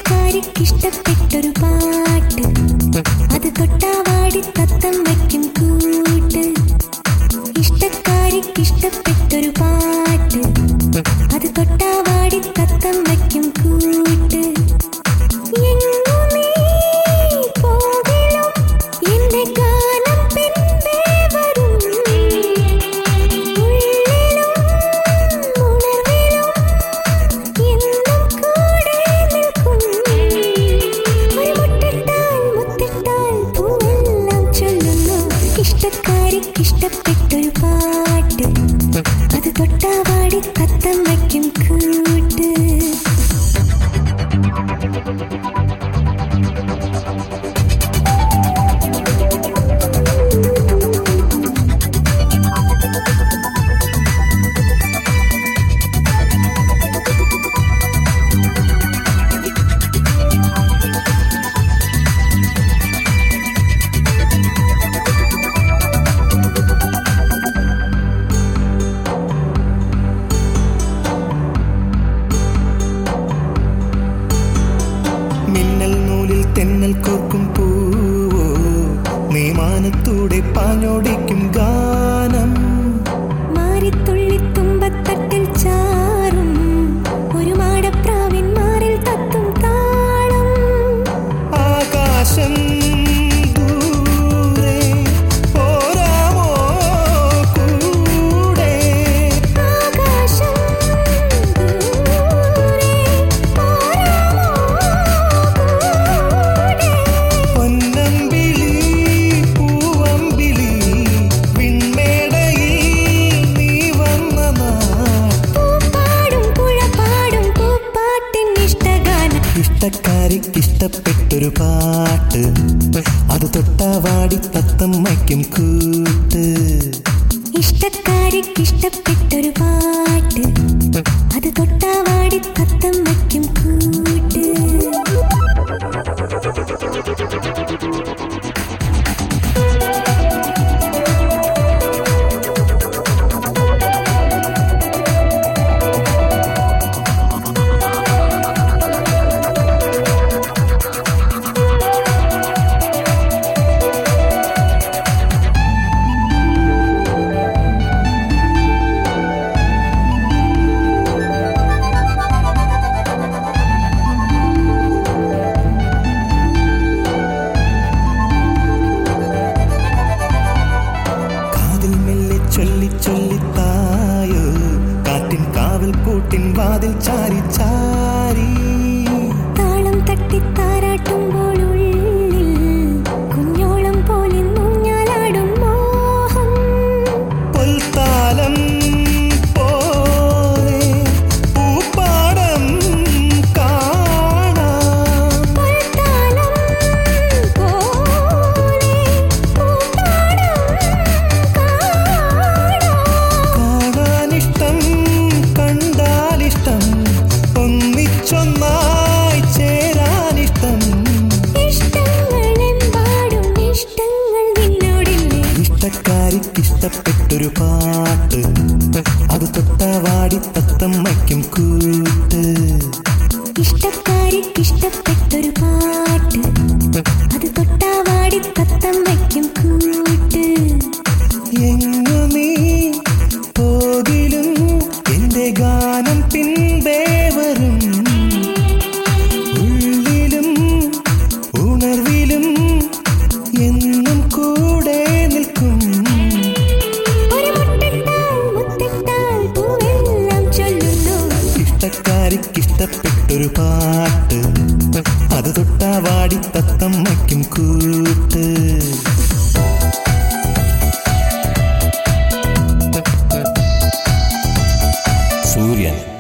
ഇഷ്ടക്കാരിക്കിഷ്ടപ്പെട്ടൊരു പാട്ട് അത് തൊട്ടാവാടി തത്തം വയ്ക്കും കൂട്ട് ഇഷ്ടക്കാരിക്കിഷ്ടപ്പെട്ടൊരു പാട്ട് അത് തൊട്ടാവാടി തത്തം വയ്ക്കും കൂട്ട് എങ്ങു നീ പോകിലും എന്റെ ഗാനം പിൻപേ വരും ഉള്ളിലും ഉണർവിലും എന്നും കൂടെ നിൽക്കും ഒരു മുട്ടിട്ടാൽ മുത്തിട്ടാൽ പൂവെല്ലാം ചൊല്ലുന്നു ഇഷ്ടക്കാരിക്കിഷ്ടപ്പെട്ടൊരു പാട്ട് അത് തൊട്ടാവാടി തത്തം വയ്ക്കും കൂട്ട് മിന്നൽ നൂലിൽ തെന്നൽ കോർക്കും പൂവോ നീ മാനത്തൂടെ പാഞ്ഞോടിക്കും ഗാനം മാറിത്തുള്ളി തുമ്പത്തട്ടിൽ ചാറും ഒരു മാടപ്രാവിൻ മാറിൽ തത്തും താളം ആകാശം ദൂരെ പോരാമോ കൂടെ ആകാശം ദൂരെ പോരാമോ കൂടെ പൊന്നമ്പിളി പൂവമ്പിളി വിൺമേടയിൽ നീ വന്ന നാൾ പൂപ്പാടും പുഴപ്പാടും പൂപ്പാട്ടിൻ ഇഷ്ടഗാനം ഇഷ്ടക്കാരിക്കിഷ്ടപ്പെട്ടൊരു പാട്ട് അത് തൊട്ടാവാടി തത്തമ്മയ്ക്കും കൂട്ട് ഇഷ്ടക്കാരിക്കിഷ്ടപ്പെട്ടൊരു പാട്ട് അത് തൊട്ടാവാടി തത്തം വയ്ക്കും കൂട്ട് കാതിൽ മെല്ലെ ചൊല്ലി ചൊല്ലിത്തായോ കാറ്റിൻ കാവൽ കൂട്ടിൻ വാതിൽ ചാരി ചാരി താളം തട്ടി താരാട്ടുമ്പോൾ ഉള്ളിൽ കുഞ്ഞോളം പോലെ നൂഞ്ഞാലാടും മോഹം പൊൽത്താലം പോലെ പൂപ്പാടം കാണാം പൊൽത്താലം പോലെ പൂപ്പാടം കാണാം കാണാനിഷ്ടം കണ്ടാലിഷ്ടം ഒന്നിച്ചൊന്നായി ചേരാനിഷ്ടം ഇഷ്ടങ്ങളെമ്പാടും ഇഷ്ടങ്ങൾ നിന്നോടില്ലേ ഇഷ്ടക്കാരിക്കിഷ്ടപ്പെട്ടൊരു പാട്ട് അത് തൊട്ടാവാടി തത്തമ്മയ്ക്കും കൂട്ട് ഇഷ്ടക്കാരിക്കിഷ്ടപ്പെട്ടൊരു പാട്ട് അത് തൊട്ടാവാടി തത്തം വയ്ക്കും കൂട്ട് എങ്ങു നീ പോകിലും എന്റെ ഗാനം പിൻപേ വരും ഉള്ളിലും ഉണർവിലും എന്നും കൂടെ നിൽക്കും ഒരു മുട്ടിട്ടാൽ മുത്തിട്ടാൽ പൂവെല്ലാം ചൊല്ലുന്നു ഇഷ്ടക്കാരിക്കിഷ്ടപ്പെട്ടൊരു പാട്ട് അത് തൊട്ടാവാടി തത്തമ്മയ്ക്കും കൂട്ട് സൂര്യൻ